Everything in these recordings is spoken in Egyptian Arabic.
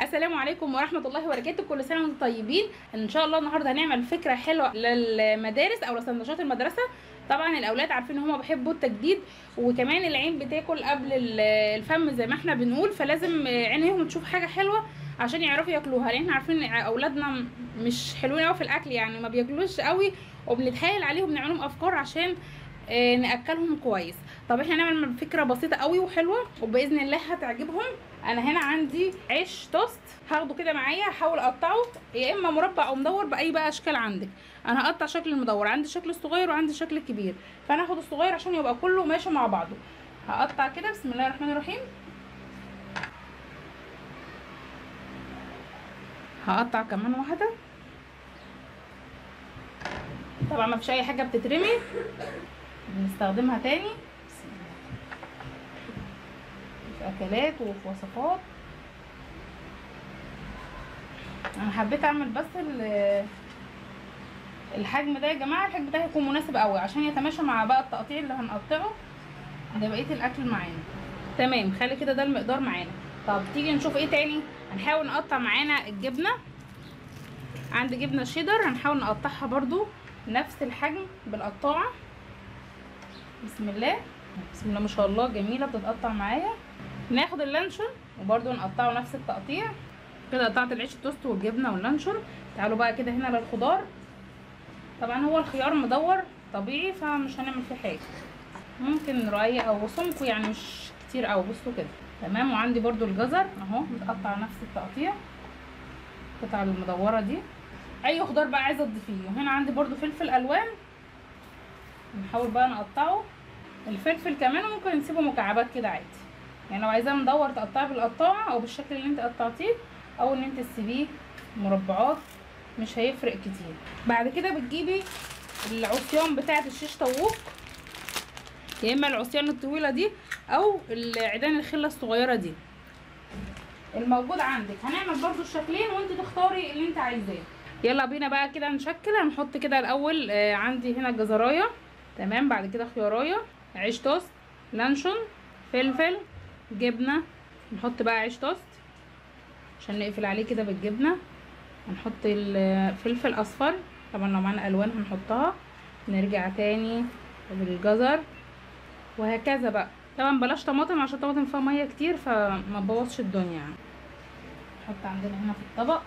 السلام عليكم ورحمه الله وبركاته كل سنه وانتم طيبين ان شاء الله النهارده هنعمل فكره حلوه للمدارس او لسندوتشات المدرسه طبعا الاولاد عارفين ان هم بيحبوا التجديد وكمان العين بتاكل قبل ال- الفم زي ما احنا بنقول فلازم عينيهم تشوف حاجه حلوه عشان يعرفوا ياكلوها لان احنا عارفين ان اولادنا م- مش حلوين قوي في الاكل يعني ما بياكلوش قوي وبنتحايل عليهم نعمل لهم افكار عشان آه، ناكلهم كويس طب احنا هنعمل فكره بسيطه قوي وحلوه وباذن الله هتعجبهم انا هنا عندي عيش توست هاخده كده معايا هحاول اقطعه يا اما مربع او مدور باي بقى اشكال عندك انا هقطع شكل المدور عندي الشكل الصغير وعندي الشكل الكبير فانا هاخد الصغير عشان يبقى كله ماشي مع بعضه هقطع كده بسم الله الرحمن الرحيم هقطع كمان واحده طبعا ما فيش اي حاجه بتترمي بنستخدمها تاني في اكلات وفي وصفات انا حبيت اعمل بس ال- الحجم ده يا جماعه الحجم ده هيكون مناسب قوي عشان يتماشى مع بقى التقطيع اللي هنقطعه ده بقيه الاكل معانا تمام خلي كده ده المقدار معانا طب تيجي نشوف ايه تاني هنحاول نقطع معانا الجبنه عندي جبنه شيدر هنحاول نقطعها برضو نفس الحجم بالقطاعه بسم الله بسم الله ما شاء الله جميله بتتقطع معايا ناخد اللانشون وبرده نقطعه نفس التقطيع كده قطعت العيش التوست والجبنه واللانشون تعالوا بقى كده هنا للخضار طبعا هو الخيار مدور طبيعي فمش هنعمل فيه حاجه ممكن رقيق او سمكه يعني مش كتير قوي بصوا كده تمام وعندي برده الجزر اهو متقطع نفس التقطيع القطع المدوره دي اي خضار بقى عايزه تضيفيه وهنا عندي برده فلفل الوان نحاول بقى نقطعه الفلفل كمان ممكن نسيبه مكعبات كده عادي يعني لو عايزاه مدور تقطعيه بالقطاعه او بالشكل اللي انت قطعتيه او ان انت تسيبيه مربعات مش هيفرق كتير بعد كده بتجيبي العصيان بتاعه الشيش طاووق يا اما العصيان الطويله دي او العيدان الخله الصغيره دي الموجود عندك هنعمل برضو الشكلين وانت تختاري اللي انت عايزاه يلا بينا بقى كده نشكل هنحط كده الاول آه عندي هنا جزرايه تمام بعد كده خيارايه عيش توست لانشون فلفل جبنه نحط بقى عيش توست عشان نقفل عليه كده بالجبنه هنحط الفلفل اصفر طبعا لو معانا الوان هنحطها نرجع تاني بالجزر وهكذا بقى طبعا بلاش طماطم عشان الطماطم فيها ميه كتير فما تبوظش الدنيا يعني نحط عندنا هنا في الطبق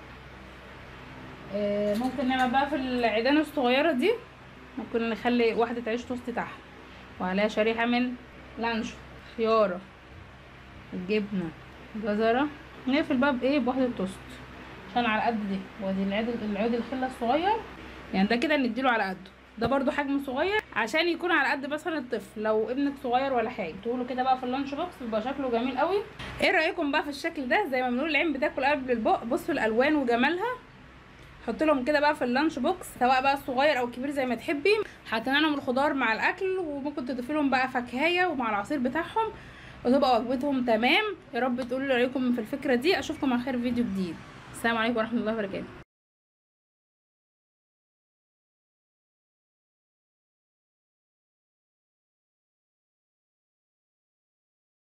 آه ممكن نعمل بقى في العيدان الصغيره دي ممكن نخلي واحده عيش توست تحت وعليها شريحه من لانشو خياره الجبنه جزره نقفل بقى بايه بواحده توست عشان على قد دي وادي العيد العود الخله الصغير يعني ده كده نديله على قده ده برضو حجم صغير عشان يكون على قد مثلا الطفل لو ابنك صغير ولا حاجه تقولوا كده بقى في اللانش بوكس بيبقى شكله جميل قوي ايه رايكم بقى في الشكل ده زي ما بنقول العين بتاكل قبل البق بصوا الالوان وجمالها حط لهم كده بقى في اللانش بوكس سواء بقى الصغير او الكبير زي ما تحبي حطينا لهم الخضار مع الاكل وممكن تضيفي لهم بقى فاكهيه ومع العصير بتاعهم وتبقى وجبتهم تمام يا رب تقولوا لي رايكم في الفكره دي اشوفكم على خير في فيديو جديد السلام عليكم ورحمه الله وبركاته